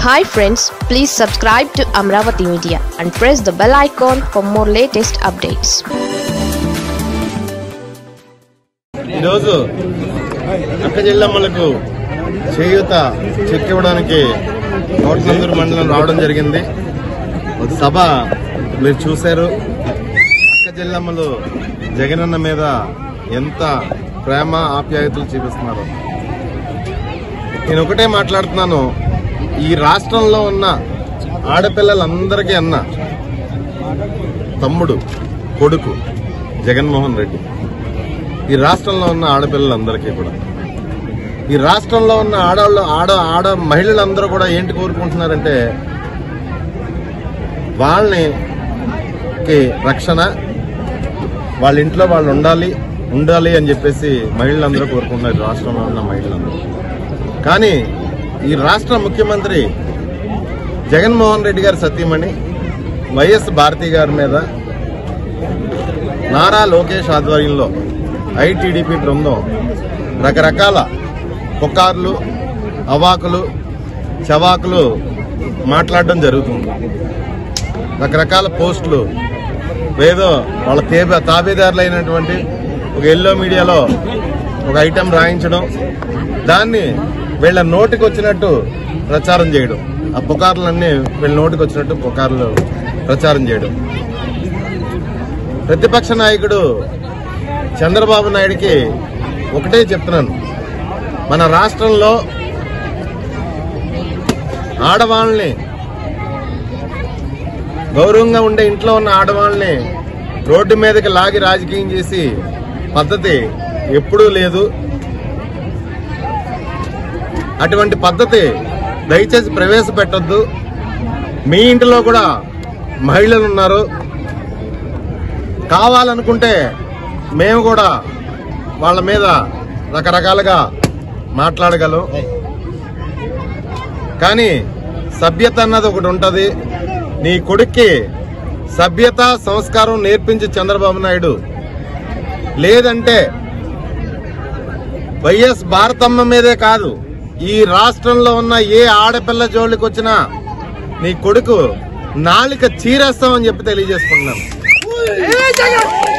hi friends please subscribe to Amaravati media and press the bell icon for more latest updates ఈరోజు అక్క జిల్లమ్మలకు చేయూత check ఇవ్వడానికి కోట్నందూరు మండలం రావడం జరిగింది సభ మీరు చూశారు అక్క జిల్లమ్మలు జగనన్న మీద ఎంత ప్రేమ ఆప్యాయతలు చూపిస్తున్నారు నేను ఒకటే మాట్లాడుతున్నాను ఈ రాష్ట్రంలో ఉన్న ఆడపిల్లలందరికీ అన్న తమ్ముడు కొడుకు జగన్మోహన్ రెడ్డి ఈ రాష్ట్రంలో ఉన్న ఆడపిల్లలందరికీ కూడా ఈ రాష్ట్రంలో ఉన్న ఆడవాళ్ళు ఆడ ఆడ మహిళలందరూ కూడా ఏంటి కోరుకుంటున్నారంటే వాళ్ళని కి రక్షణ వాళ్ళ ఇంట్లో వాళ్ళు ఉండాలి ఉండాలి అని చెప్పేసి మహిళలందరూ కోరుకుంటున్నారు ఈ రాష్ట్రంలో ఉన్న మహిళలందరూ కానీ ఈ రాష్ట్ర ముఖ్యమంత్రి జగన్మోహన్ రెడ్డి గారి సతీమణి వైఎస్ భారతి గారి మీద నారా లోకేష్ ఆధ్వర్యంలో ఐటీడీపీ బృందం రకరకాల పుకార్లు అవాకులు చవాకులు మాట్లాడడం జరుగుతుంది రకరకాల పోస్టులు ఏదో వాళ్ళ తేబ తాబేదారులైనటువంటి ఒక ఎల్లో మీడియాలో ఒక ఐటెం రాయించడం దాన్ని వీళ్ళ నోటికి వచ్చినట్టు ప్రచారం చేయడం ఆ పుకార్లన్నీ వీళ్ళ నోటికి వచ్చినట్టు పుకార్లు ప్రచారం చేయడం ప్రతిపక్ష నాయకుడు చంద్రబాబు నాయుడికి ఒకటే చెప్తున్నాను మన రాష్ట్రంలో ఆడవాళ్ళని గౌరవంగా ఉండే ఇంట్లో ఉన్న ఆడవాళ్ళని రోడ్డు మీదకి లాగి రాజకీయం చేసి పద్ధతి ఎప్పుడూ లేదు అటువంటి పద్ధతి దయచేసి ప్రవేశపెట్టొద్దు మీ ఇంటిలో కూడా మహిళలు ఉన్నారు కావాలనుకుంటే మేము కూడా వాళ్ళ మీద రకరకాలుగా మాట్లాడగలం కానీ సభ్యత అన్నది ఒకటి ఉంటుంది నీ కొడుక్కి సభ్యత సంస్కారం నేర్పించి చంద్రబాబు నాయుడు లేదంటే వైఎస్ భారతమ్మ మీదే కాదు ఈ రాష్ట్రంలో ఉన్న ఏ ఆడపిల్ల జోలికి వచ్చినా నీ కొడుకు నాలిక చీరేస్తామని చెప్పి తెలియజేసుకుంటున్నాను